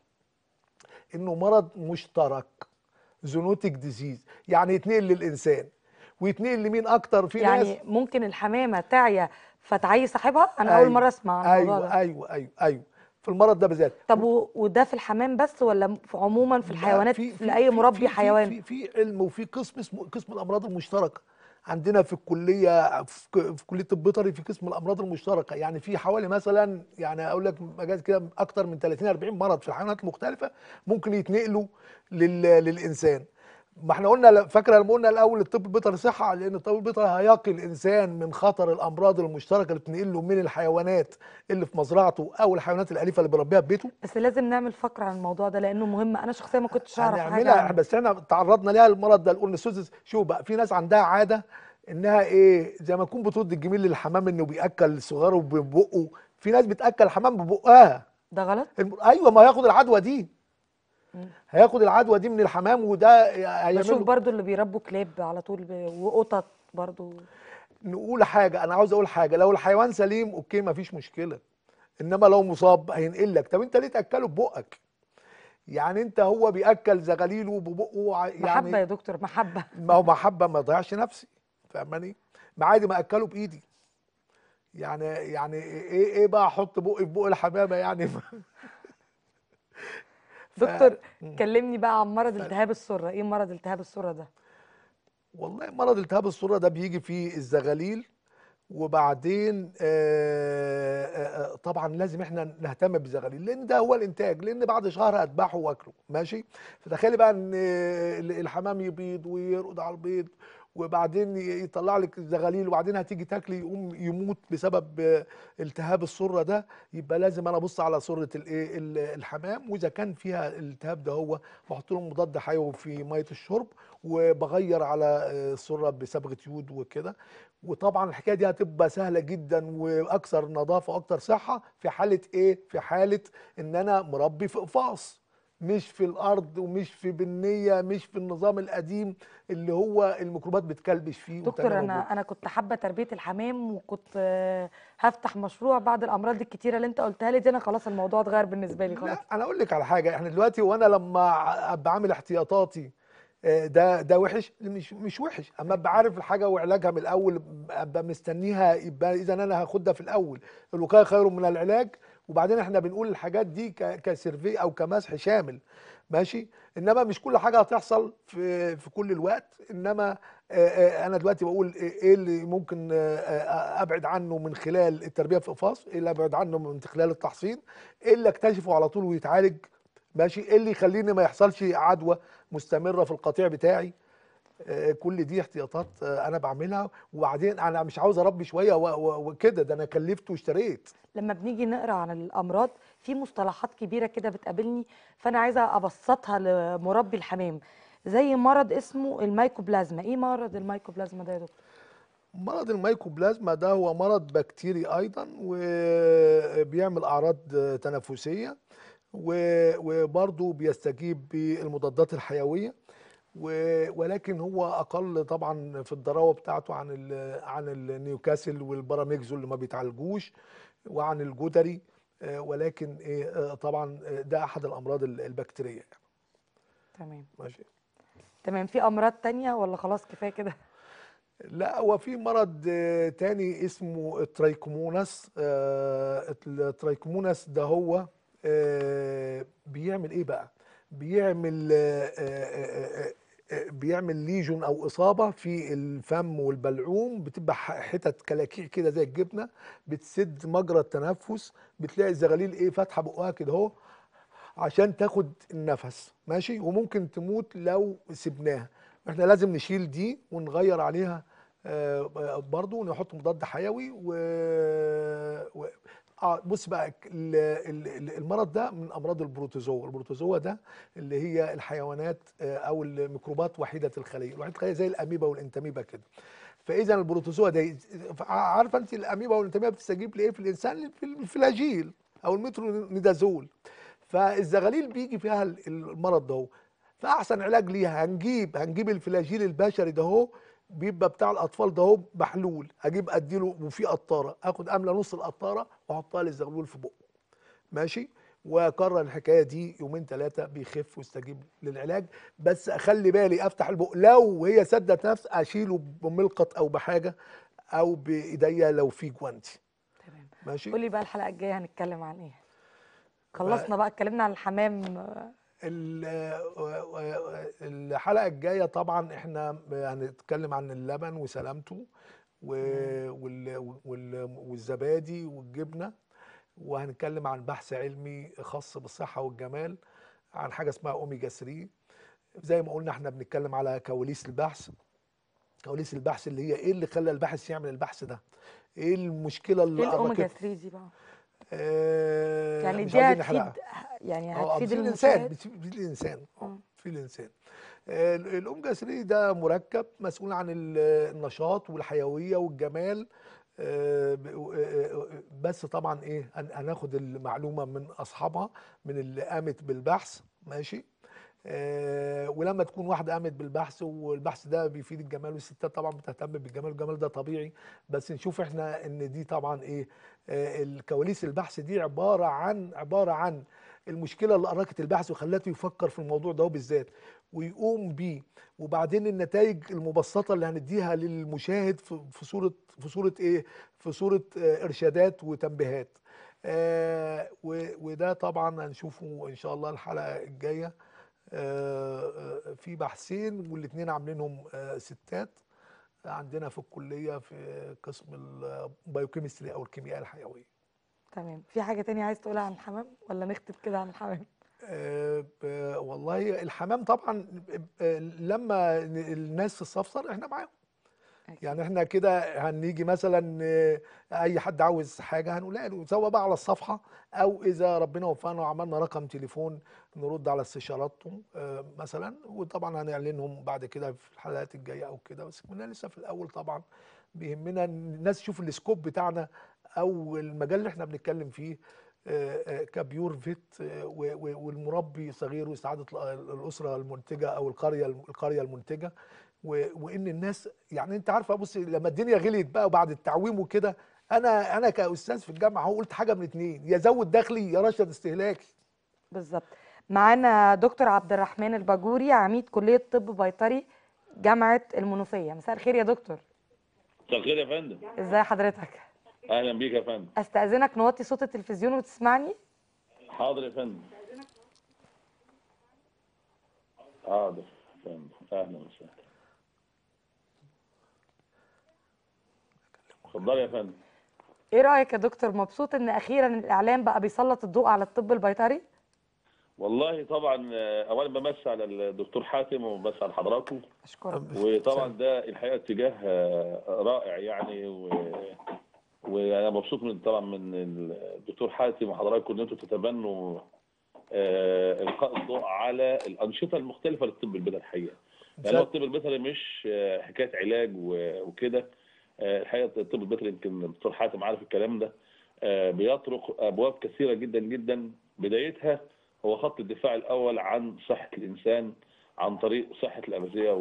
انه مرض مشترك زونوتيك ديزيز يعني يتنقل للانسان ويتنقل لمين اكتر في ناس يعني ممكن الحمامه تعيا فتعيي صاحبها انا اول مره اسمع عن الموضوع ايوه ده ايوه ايوه ايوه في المرض ده بالذات طب و- وده في الحمام بس ولا في عموما في لا، الحيوانات في- في- لاي في- مربي في- حيوان في في علم وفي قسم اسمه قسم الامراض المشتركه عندنا في الكليه في, ك- في كليه الطب البيطري في قسم الامراض المشتركه يعني في حوالي مثلا يعني اقول لك مجاز كده اكتر من 30 40 مرض في الحيوانات المختلفه ممكن يتنقلوا لل للانسان ما احنا قلنا فاكره لما قلنا الاول الطب البيطري صحه لان الطب البيطري هيقي الانسان من خطر الامراض المشتركه اللي بتنقل له من الحيوانات اللي في مزرعته او الحيوانات الاليفه اللي بيربيها في بيته بس لازم نعمل فقره عن الموضوع ده لانه مهم انا شخصيا ما كنتش اعرف حاجه هنعملها عنه بس احنا تعرضنا ليها المرض ده الاورنيثوزيس شوف بقى في ناس عندها عاده انها ايه زي ما يكون بترد الجميل للحمام انه بياكل صغاره ببقه في ناس بتاكل الحمام ببقها ده غلط الم- ايوه ما هياخد العدوى دي مم. هياخد العدوى دي من الحمام وده هيعمل بشوف له- برضو اللي بيربوا كلاب على طول ب... وقطط برضو نقول حاجه انا عاوز اقول حاجه لو الحيوان سليم اوكي ما فيش مشكله انما لو مصاب هينقل لك طب انت ليه تاكله ببقك يعني انت هو بياكل زغاليله ببقه ع- يعني محبه يا دكتور محبه ما هو محبه ما يضيعش نفسي فاهماني ما عادي ما اكله بايدي يعني يعني ايه ايه بقى احط بقي في بق الحمامه يعني دكتور مم. كلمني بقى عن مرض التهاب السره ايه مرض التهاب السره ده والله مرض التهاب السره ده بيجي فيه الزغاليل وبعدين آه، آه، آه، طبعا لازم احنا نهتم بالزغاليل لان ده هو الانتاج لان بعد شهر هذبحه واكله ماشي فتخيلي بقى ان ال- الحمام يبيض ويرقد على البيض وبعدين ي- يطلع لك زغاليل وبعدين هتيجي تاكلي يقوم يموت بسبب آه، التهاب السره ده يبقى لازم انا ابص على سره الايه ال- الحمام واذا كان فيها الالتهاب ده هو بحط لهم مضاد حيوي في ميه الشرب وبغير على آه، السره بصبغه يود وكده وطبعا الحكايه دي هتبقى سهله جدا واكثر نظافه واكثر صحه في حاله ايه في حاله ان انا مربي في قفاص مش في الارض ومش في بنيه مش في النظام القديم اللي هو الميكروبات بتكلبش فيه دكتور وتاني انا موجود. انا كنت حابه تربيه الحمام وكنت آه، هفتح مشروع بعد الامراض الكتيره اللي انت قلتها لي دي انا خلاص الموضوع اتغير بالنسبه لي خلاص لا انا اقول لك على حاجه احنا دلوقتي وانا لما ابقى عامل احتياطاتي آه، ده ده وحش مش مش وحش اما ابقى عارف الحاجه وعلاجها من الاول ابقى مستنيها يبقى اذا انا هاخدها في الاول الوقايه خير من العلاج وبعدين احنا بنقول الحاجات دي ك- كسيرفي او كمسح شامل ماشي انما مش كل حاجه هتحصل في في كل الوقت انما آه، آه، انا دلوقتي بقول ايه اللي ممكن آه، آه، ابعد عنه من خلال التربيه في قفاص ايه اللي ابعد عنه من خلال التحصين ايه اللي اكتشفه على طول ويتعالج ماشي ايه اللي يخليني ما يحصلش عدوى مستمره في القطيع بتاعي آه، كل دي احتياطات آه، انا بعملها وبعدين انا مش عاوز اربي شويه و- و- وكده ده انا كلفت واشتريت لما بنيجي نقرا عن الامراض في مصطلحات كبيره كده بتقابلني فانا عايزه ابسطها لمربي الحمام زي مرض اسمه المايكوبلازما ايه مرض المايكوبلازما ده يا دكتور مرض الميكوبلازما ده هو مرض بكتيري ايضا وبيعمل اعراض تنفسيه و- وبرضه بيستجيب بالمضادات الحيويه و- ولكن هو اقل طبعا في الضراوه بتاعته عن ال عن النيوكاسل والباراميكزو اللي ما بيتعالجوش وعن الجدري آه، ولكن ايه آه، طبعا آه، ده احد الامراض ال- البكتيريه يعني تمام ماشي تمام في امراض تانية ولا خلاص كفايه كده لا هو في مرض آه، تاني اسمه الترايكوموناس آه، الترايكوموناس ده هو آه، بيعمل ايه بقى بيعمل آه، آه، آه، آه، بيعمل ليجون او اصابه في الفم والبلعوم بتبقى ح- حتت كلاكيع كده زي الجبنه بتسد مجرى التنفس بتلاقي الزغاليل ايه فاتحه بقها كده اهو عشان تاخد النفس ماشي وممكن تموت لو سبناها احنا لازم نشيل دي ونغير عليها آه، آه، برضو ونحط مضاد حيوي و... و... اه بص بقى ال- ال- ال- المرض ده من امراض البروتوزوا البروتوزوا ده اللي هي الحيوانات آه، او الميكروبات وحيده الخليه وحيده الخليه زي الاميبا والانتاميبا كده فاذا البروتوزوا ده عارفه انت الاميبا والانتاميبا بتستجيب لايه في الانسان في الفلاجيل او المترونيدازول فالزغاليل بيجي فيها ال- المرض ده فاحسن علاج ليها هنجيب هنجيب الفلاجيل البشري ده هو بيبقى بتاع الاطفال ده هو محلول اجيب اديله وفي قطاره اخد املى نص القطاره واحطها للزغلول في بقه ماشي واكرر الحكايه دي يومين ثلاثه بيخف ويستجيب للعلاج بس اخلي بالي افتح البق لو هي سدت نفس اشيله بملقط او بحاجه او بايديا لو في جوانتي تمام ماشي قولي بقى الحلقه الجايه هنتكلم عن ايه خلصنا بقى اتكلمنا عن الحمام ال- الحلقة الجاية طبعا احنا هنتكلم عن اللبن وسلامته و- وال- وال- والزبادي والجبنة وهنتكلم عن بحث علمي خاص بالصحة والجمال عن حاجة اسمها اوميجا 3 زي ما قلنا احنا بنتكلم على كواليس البحث كواليس البحث اللي هي ايه اللي خلى الباحث يعمل البحث ده ايه المشكلة اللي ايه الاوميجا أدركته 3 دي بقى آه يعني مش دي عايزين هتفيد نحرقها يعني اه هتفيد بتفيد الانسان المشاهد بتفيد الانسان اه مم. بتفيد الانسان آه، ال- الاوميجا 3 ده مركب مسؤول عن ال- النشاط والحيويه والجمال آه، ب- و- آه، آه، بس طبعا ايه هن- هناخد المعلومه من اصحابها من اللي قامت بالبحث ماشي آه، ولما تكون واحده قامت بالبحث والبحث ده بيفيد الجمال والستات طبعا بتهتم بالجمال والجمال ده طبيعي بس نشوف احنا ان دي طبعا ايه آه، الكواليس البحث دي عباره عن عباره عن المشكله اللي ارقت البحث وخلته يفكر في الموضوع ده بالذات ويقوم بيه وبعدين النتائج المبسطه اللي هنديها للمشاهد في في صوره في صوره ايه في صوره آه، ارشادات وتنبيهات آه، و- وده طبعا هنشوفه ان شاء الله الحلقه الجايه آه، آه، في بحثين والاثنين عاملينهم آه، ستات عندنا في الكليه في قسم البايوكيمستري او الكيمياء الحيويه تمام في حاجه تانية عايز تقولها عن الحمام ولا نختم كده عن الحمام آه، ب- والله الحمام طبعا آه، لما الناس تستفسر احنا معاهم يعني احنا كده هنيجي مثلا آه، اي حد عاوز حاجه هنقولها له سواء بقى على الصفحه او اذا ربنا وفقنا وعملنا رقم تليفون نرد على استشاراتهم آه، مثلا وطبعا هنعلنهم بعد كده في الحلقات الجايه او كده بس كنا لسه في الاول طبعا بيهمنا إن الناس تشوف السكوب بتاعنا او المجال اللي احنا بنتكلم فيه آه، آه، كبيور فيت آه، و- و- والمربي صغير واستعاده ال- الاسره المنتجه او القريه القريه المنتجه و- وان الناس يعني انت عارفه بص لما الدنيا غليت بقى وبعد التعويم وكده انا انا كاستاذ في الجامعه هو قلت حاجه من اتنين يا زود دخلي يا رشد استهلاكي بالظبط معانا دكتور عبد الرحمن الباجوري عميد كلية طب بيطري جامعة المنوفية مساء الخير يا دكتور مساء الخير يا فندم ازاي حضرتك اهلا بيك يا فندم استأذنك نوطي صوت التلفزيون وتسمعني حاضر يا فندم حاضر يا فندم اهلا وسهلا اتفضل يا فندم ايه رأيك يا دكتور مبسوط ان اخيرا الاعلام بقى بيسلط الضوء على الطب البيطري والله طبعا آه، اولا بمسي على الدكتور حاتم وبمسي على حضراتكم اشكرك وطبعا ده الحقيقه اتجاه آه، رائع يعني و... وانا مبسوط من طبعا من الدكتور حاتم وحضراتكم ان انتم تتبنوا آه، القاء الضوء على الانشطه المختلفه للطب البيطري الحقيقه يعني هو الطب البيطري مش آه، حكايه علاج و- وكده آه، الحقيقه الطب البيطري يمكن الدكتور حاتم عارف الكلام ده آه، بيطرق ابواب كثيره جدا جدا بدايتها هو خط الدفاع الاول عن صحه الانسان عن طريق صحه الاغذيه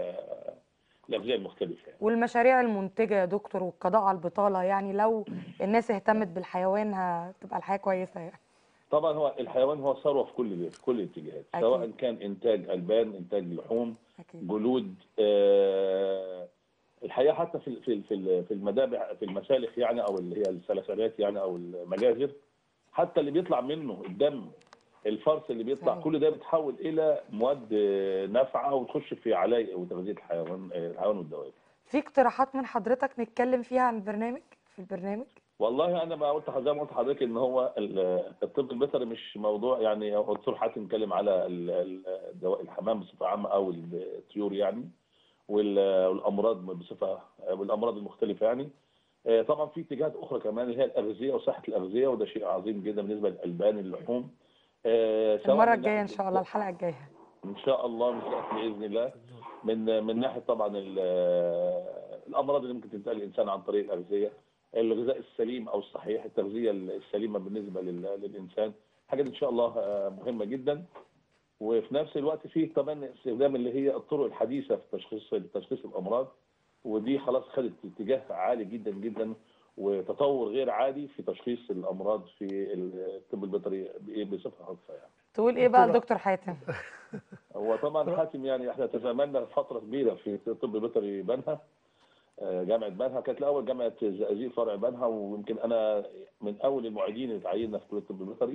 والاغذيه المختلفه يعني. والمشاريع المنتجة يا دكتور والقضاء على البطالة يعني لو الناس اهتمت بالحيوان هتبقى الحياة كويسة يعني طبعا هو الحيوان هو ثروه في كل في كل الاتجاهات أكيد. سواء كان انتاج البان انتاج لحوم اكيد جلود آه، الحقيقه حتى في في في في المذابح في المسالخ يعني او اللي هي السلسلات يعني او المجازر حتى اللي بيطلع منه الدم الفرس اللي بيطلع صحيح. كل ده بيتحول الى مواد آه، نافعه وتخش في علاج وتغذيه الحيوان آه، الحيوان والدواب في اقتراحات من حضرتك نتكلم فيها عن البرنامج في البرنامج والله انا ما قلت زي ما قلت لحضرتك ان هو ال- الطب البيطري مش موضوع يعني هو الدكتور حاتم اتكلم على ال- ال- الدواء الحمام بصفه عامه او الطيور يعني وال- والامراض بصفه والامراض المختلفه يعني آه، طبعا في اتجاهات اخرى كمان اللي هي الاغذيه وصحه الاغذيه وده شيء عظيم جدا بالنسبه للالبان اللحوم آه، سواء المرة من الجاية ان ناحية- شاء الله الحلقة الجاية ان شاء الله باذن الله من من ناحيه طبعا ال- الامراض اللي ممكن تنتقل الانسان عن طريق الاغذيه الغذاء السليم او الصحيح التغذيه السليمه بالنسبه لل- للانسان حاجه ان شاء الله آه، مهمه جدا وفي نفس الوقت فيه كمان استخدام اللي هي الطرق الحديثه في تشخيص تشخيص الامراض ودي خلاص خدت اتجاه عالي جدا جدا وتطور غير عادي في تشخيص الامراض في الطب البيطري بصفه خاصه يعني. تقول ايه بقى دكتورة. لدكتور حاتم هو طبعا حاتم يعني احنا تزاملنا فتره كبيره في طب بيطري بنها آه، جامعه بنها كانت الاول جامعه زقازيق فرع بنها ويمكن انا من اول المعيدين اللي اتعيننا في كليه الطب البيطري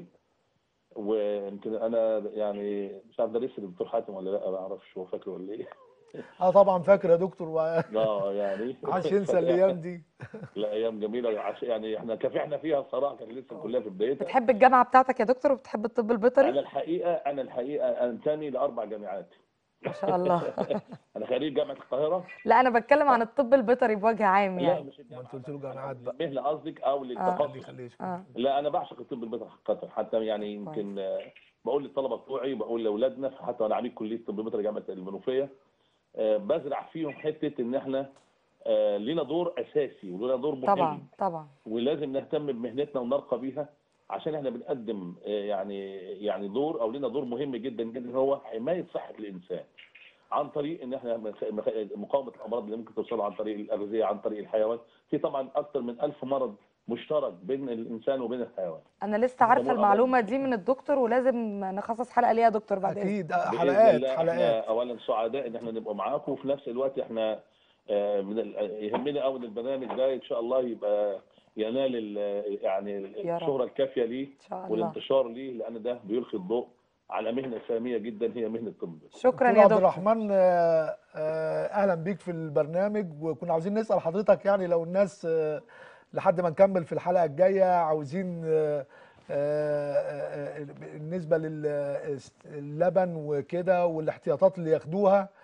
ويمكن انا يعني مش عارف ده لسه الدكتور حاتم ولا لا ما اعرفش هو فاكر ولا ايه اه طبعا فاكر يا دكتور وعاش اه يعني ينسى الايام دي لا ايام جميله عش- يعني احنا كافحنا فيها الصراحه كان لسه كلها في بدايتها بتحب الجامعة بتاعتك يا دكتور وبتحب الطب انا البيطري الحقيقه انا الحقيقه انتمي لاربع جامعات ما شاء الله انا خريج جامعه القاهره لا انا بتكلم عن الطب البيطري بوجه عام لا يعني مش ما الجامعه انت قلت له جامعات بقى المهنه قصدك او خليه للتخصص خليه يشوف. اه لا انا بعشق الطب البيطري حقيقه حتى يعني يمكن آه، بقول للطلبه بتوعي بقول لاولادنا حتى انا عميد كليه الطب البيطري جامعه المنوفيه آه، بزرع فيهم حته ان احنا آه، لينا دور اساسي ولنا دور مهم طبعا طبعا ولازم نهتم بمهنتنا ونرقى بيها عشان احنا بنقدم آه، يعني يعني دور او لنا دور مهم جدا جدا هو حمايه صحه الانسان عن طريق ان احنا مخ- مخ- مقاومه الامراض اللي ممكن توصل عن طريق الاغذيه عن طريق الحيوان في طبعا اكثر من ألف مرض مشترك بين الانسان وبين الحيوان انا لسه عارفه أمور المعلومه دي من الدكتور ولازم نخصص حلقه ليها يا دكتور بعد اذنك اكيد آه، بإذن حلقات الله حلقات احنا اولا سعداء ان احنا نبقى معاكم وفي نفس الوقت احنا آه، من ال- يهمنا قوي ان البرنامج ده ان شاء الله يبقى ينال ال- يعني يا رب. الشهره الكافيه ليه ان شاء الله والانتشار ليه لان ده بيلقي الضوء على مهنه ساميه جدا هي مهنه الطب شكرا دكتور يا عبد دكتور الرحمن آه، آه، اهلا بيك في البرنامج وكنا عاوزين نسال حضرتك يعني لو الناس آه، لحد ما نكمل في الحلقه الجايه عاوزين آه، آه، آه، بالنسبه لللبن وكده والاحتياطات اللي ياخدوها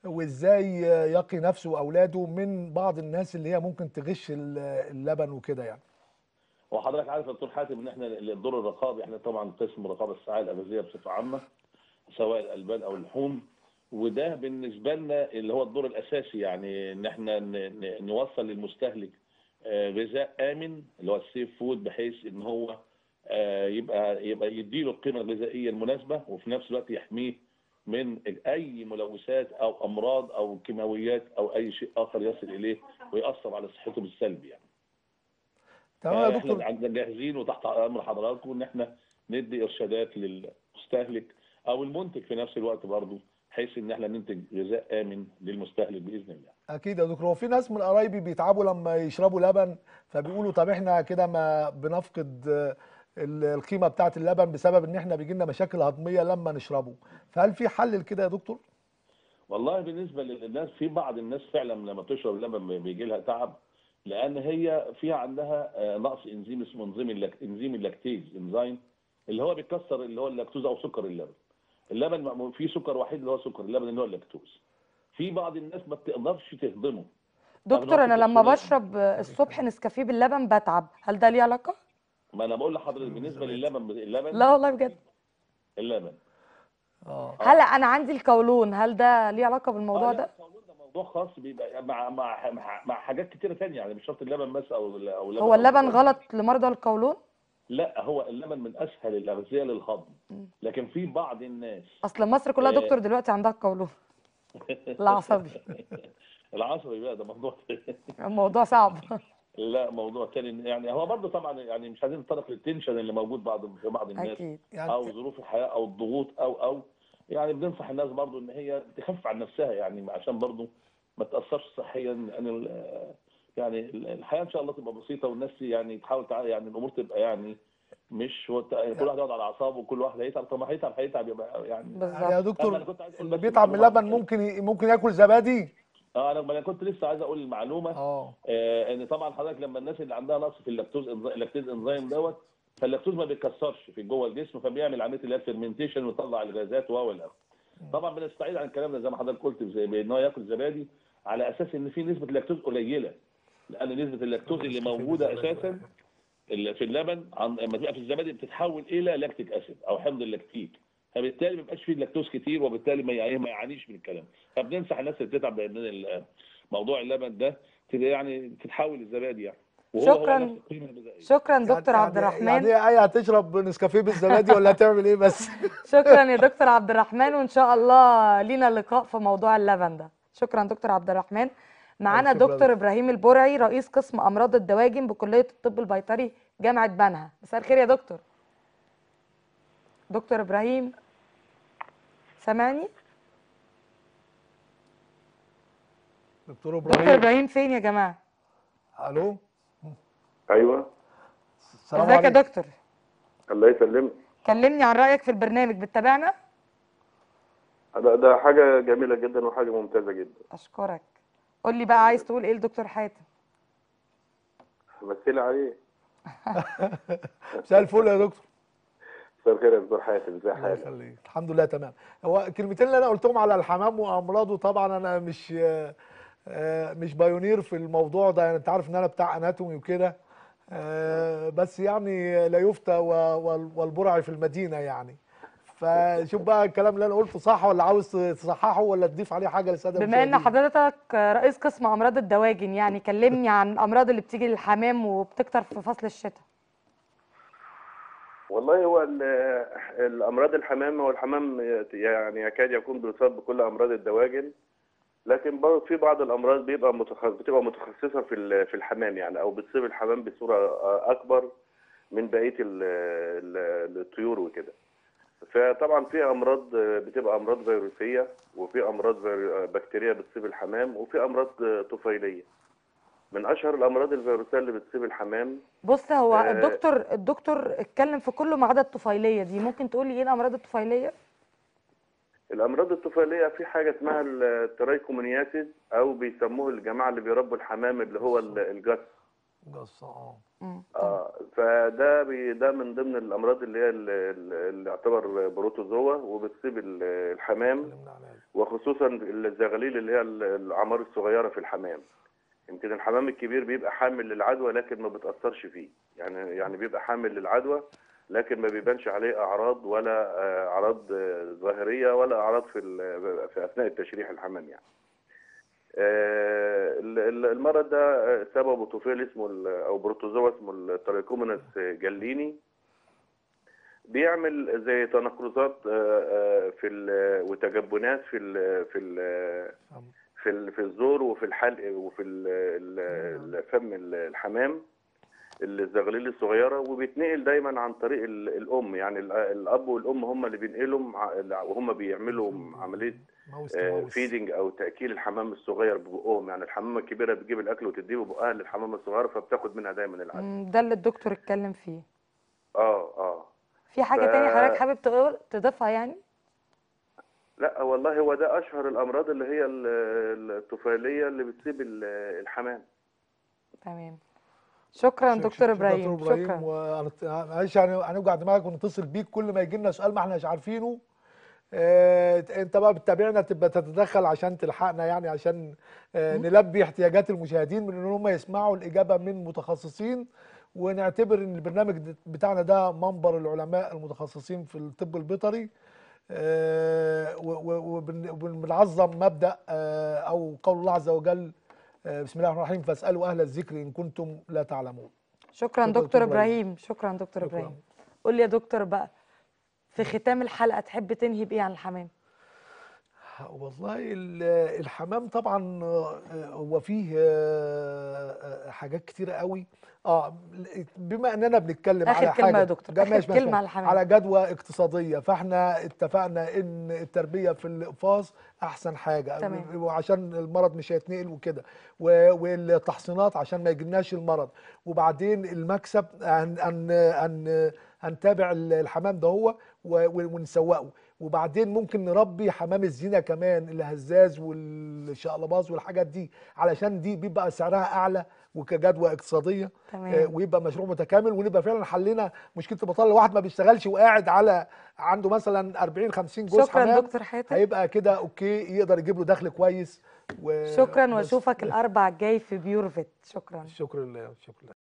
وازاي يقي نفسه واولاده من بعض الناس اللي هي ممكن تغش ال- اللبن وكده يعني وحضرتك عارف يا دكتور حاتم ان احنا الدور الرقابي احنا طبعا قسم رقابه الساعه الاغذيه بصفه عامه سواء الالبان او اللحوم وده بالنسبه لنا اللي هو الدور الاساسي يعني ان احنا ن- ن- نوصل للمستهلك آه، غذاء امن اللي هو السيف فود بحيث ان هو آه، يبقى يبقى يديله القيمه الغذائيه المناسبه وفي نفس الوقت يحميه من اي ملوثات او امراض او كيماويات او اي شيء اخر يصل اليه ويأثر على صحته بالسلب يعني. تمام يا احنا دكتور عندنا جاهزين وتحت امر حضراتكم ان احنا ندي ارشادات للمستهلك او المنتج في نفس الوقت برضه بحيث ان احنا ننتج غذاء امن للمستهلك باذن الله. اكيد يا دكتور هو في ناس من قرايبي بيتعبوا لما يشربوا لبن فبيقولوا طب احنا كده ما بنفقد آه، ال- القيمه بتاعه اللبن بسبب ان احنا بيجي لنا مشاكل هضميه لما نشربه فهل في حل لكده يا دكتور والله بالنسبه للناس في بعض الناس فعلا لما تشرب اللبن بيجي لها تعب لان هي فيها عندها آه، نقص انزيم اسمه انزيم اللك... انزيم اللاكتيز انزيم اللي هو بيكسر اللي هو اللاكتوز او سكر اللبن. اللبن مأمون فيه سكر وحيد اللي هو سكر اللبن اللي هو اللاكتوز. في بعض الناس ما بتقدرش تهضمه. دكتور انا نقطة لما السودان. بشرب الصبح نسكافيه باللبن بتعب هل ده ليه علاقه ما انا بقول لحضرتك بالنسبه للبن اللبن لا والله بجد اللبن اه هل انا عندي القولون هل ده ليه علاقه بالموضوع آه، لا، ده القولون ده موضوع خاص بيبقى مع مع مع, مع حاجات كتيره ثانيه يعني مش شرط اللبن بس او او اللبن هو أو اللبن الزبادي. غلط لمرضى القولون لا هو اللبن من اسهل الاغذيه للهضم لكن في بعض الناس اصل مصر كلها إيه. دكتور دلوقتي عندها القولون العصبي العصبي بقى ده موضوع الموضوع صعب لا موضوع تاني يعني هو برضه طبعا يعني مش عايزين نتطرق للتنشن اللي موجود بعض في بعض الناس اكيد يعني او ظروف الحياه او الضغوط او او يعني بننصح الناس برضه ان هي تخفف عن نفسها يعني عشان برضه ما تاثرش صحيا لان ال- يعني الحياه ان شاء الله تبقى بسيطه والناس يعني تحاول تع- يعني الامور تبقى يعني مش هو كل واحد يقعد على اعصابه وكل واحد هيتعب طب ما هيتعب هيتعب يبقى يعني يعني بالظبط يا أما دكتور أنا كنت عايز أقول اللي بس بيتعب من معلومة. اللبن ممكن ي- ممكن ياكل زبادي اه انا ما انا كنت لسه عايز اقول المعلومه اه آه ان طبعا حضرتك لما الناس اللي عندها نقص في اللاكتوز اللاكتيز انزيم دوت فاللاكتوز ما بيتكسرش في جوه الجسم فبيعمل عمليه اللي هي الفرمنتيشن ويطلع الغازات و والى آخره. طبعا بنستعيد عن الكلام ده زي ما حضرتك قلت زي بان هو ياكل زبادي على اساس ان في نسبه اللاكتوز قليله لان نسبه اللاكتوز اللي موجوده اساسا اللي في اللبن عن لما تبقى في الزبادي بتتحول الى لاكتيك اسيد او حمض اللاكتيك فبالتالي ما بيبقاش فيه اللاكتوز كتير وبالتالي ما يع- ما يعانيش من الكلام فبننصح الناس اللي بتتعب من ال- موضوع اللبن ده تبقى يعني تتحول الزبادي يعني وهو هو شكراً. نفس القيمه الغذائيه شكرا يعني- دكتور عبد يعني- الرحمن يعني ايه ايه هتشرب نسكافيه بالزبادي ولا هتعمل ايه بس شكرا يا دكتور عبد الرحمن وان شاء الله لينا لقاء في موضوع اللبن ده شكرا دكتور عبد الرحمن معانا ألف شكر دكتور لك. ابراهيم البرعي رئيس قسم امراض الدواجن بكليه الطب البيطري جامعه بنها مساء الخير يا دكتور دكتور ابراهيم سامعني دكتور دكتور ابراهيم ابراهيم فين يا جماعه الو ايوه السلام ازيك يا عليكم دكتور الله يسلمك كلمني عن رايك في البرنامج بتتابعنا ده, ده حاجه جميله جدا وحاجه ممتازه جدا اشكرك قول لي بقى عايز تقول ايه لدكتور حاتم مثلي عليه مساء الفل يا دكتور مساء الخير يا دكتور حاتم ازي الله حالك يخليك الحمد لله تمام هو الكلمتين اللي انا قلتهم على الحمام وامراضه طبعا انا مش آه، آه، مش بايونير في الموضوع ده يعني انت عارف ان انا بتاع اناتومي وكده آه، بس يعني لا يفتى و- وال- والبرع في المدينه يعني فشوف بقى الكلام اللي انا قلته صح ولا عاوز تصححه ولا تضيف عليه حاجه للساده بما ان المشاهدين؟ حضرتك رئيس قسم امراض الدواجن يعني كلمني عن الامراض اللي بتيجي للحمام وبتكتر في فصل الشتاء والله هو ال- الامراض الحمام هو الحمام يعني يكاد يكون بيصاب بكل امراض الدواجن لكن برضه في بعض الامراض بيبقى متخصص بتبقى متخصصه في ال- في الحمام يعني او بتصيب الحمام بصوره اكبر من بقيه ال- ال- الطيور وكده فطبعا في امراض بتبقى امراض فيروسيه وفي امراض فيرو- بكتيريه بتصيب الحمام وفي امراض طفيليه من اشهر الامراض الفيروسيه اللي بتصيب الحمام بص هو آه. الدكتور الدكتور اتكلم في كله ما عدا الطفيليه دي ممكن تقول لي ايه الامراض الطفيليه الامراض الطفيليه في حاجه اسمها الترايكومونياسيس او بيسموه الجماعه اللي بيربوا الحمام اللي هو ال- الجس بس اه مم. اه فده بي ده من ضمن الامراض اللي هي ال- ال- اللي يعتبر بروتوزوا وبتصيب ال- الحمام اتكلمنا عليها. وخصوصا الزغاليل اللي هي ال- الاعمار الصغيره في الحمام يمكن الحمام الكبير بيبقى حامل للعدوى لكن ما بتاثرش فيه يعني يعني بيبقى حامل للعدوى لكن ما بيبانش عليه اعراض ولا آه، اعراض آه، ظاهريه ولا اعراض في ال- في اثناء التشريح الحمام يعني آه، ال- ال- المرض ده آه، سببه طفيل اسمه ال- او بروتوزوا اسمه الترايكومونس جاليني بيعمل زي تنقلات آه، آه، في ال- وتجبنات في ال في ال في ال- في الزور وفي الحلق وفي ال- ال- الفم الحمام الزغاليل الصغيره وبيتنقل دايما عن طريق ال- الام يعني ال- الاب والام هم اللي بينقلوا ع- وهم بيعملوا عمليه ماوس تو ماوس. فيدنج او تاكيل الحمام الصغير ببقهم يعني الحمامه الكبيره بتجيب الاكل وتديه ببقها للحمامه الصغيره فبتاخد منها دايما العدوى مم، ده اللي الدكتور اتكلم فيه اه اه في حاجة ف- تاني حضرتك حابب تقول تضيفها يعني لا والله هو ده اشهر الامراض اللي هي ال- الطفيليه اللي بتصيب ال- الحمام تمام شكرا شك- دكتور شك- ابراهيم دكتور شكرا وهنت- معلش يعني هنوجع دماغك ونتصل بيك كل ما يجي لنا سؤال ما احناش عارفينه آه، انت بقى بتتابعنا تبقى تتدخل عشان تلحقنا يعني عشان آه، نلبي احتياجات المشاهدين من ان هم يسمعوا الاجابه من متخصصين ونعتبر ان البرنامج د- بتاعنا ده منبر العلماء المتخصصين في الطب البيطري آه، و- و- وبن- وبنعظم مبدا آه، او قول الله عز وجل آه، بسم الله الرحمن الرحيم فاسالوا اهل الذكر ان كنتم لا تعلمون شكرا شكرا دكتور دكتور ابراهيم شكرا دكتور شكرا. ابراهيم قول لي يا دكتور بقى في ختام الحلقة تحب تنهي بإيه عن الحمام والله ال- الحمام طبعا آه، هو فيه آه، آه، حاجات كتيرة قوي اه بما اننا بنتكلم آخر على كلمة حاجه يا دكتور، جا- آخر ماشي- ماشي- كلمة ماشي. على الحمام. على جدوى اقتصاديه فاحنا اتفقنا ان التربيه في الاقفاص احسن حاجه تمام. وعشان المرض مش هيتنقل وكده و- والتحصينات عشان ما يجيلناش المرض وبعدين المكسب هن هن هن هنتابع الحمام ده هو و- ونسوقه وبعدين ممكن نربي حمام الزينه كمان الهزاز والشقلباز والحاجات دي علشان دي بيبقى سعرها اعلى وكجدوى اقتصاديه تمام. آه، ويبقى مشروع متكامل ونبقى فعلا حلينا مشكله البطاله الواحد ما بيشتغلش وقاعد على عنده مثلا 40 50 جوز شكرا حمام دكتور حاتم هيبقى كده اوكي يقدر يجيب له دخل كويس و... شكرا بس. واشوفك الاربع الجاي في بيور فيت شكرا شكرا لله شكرا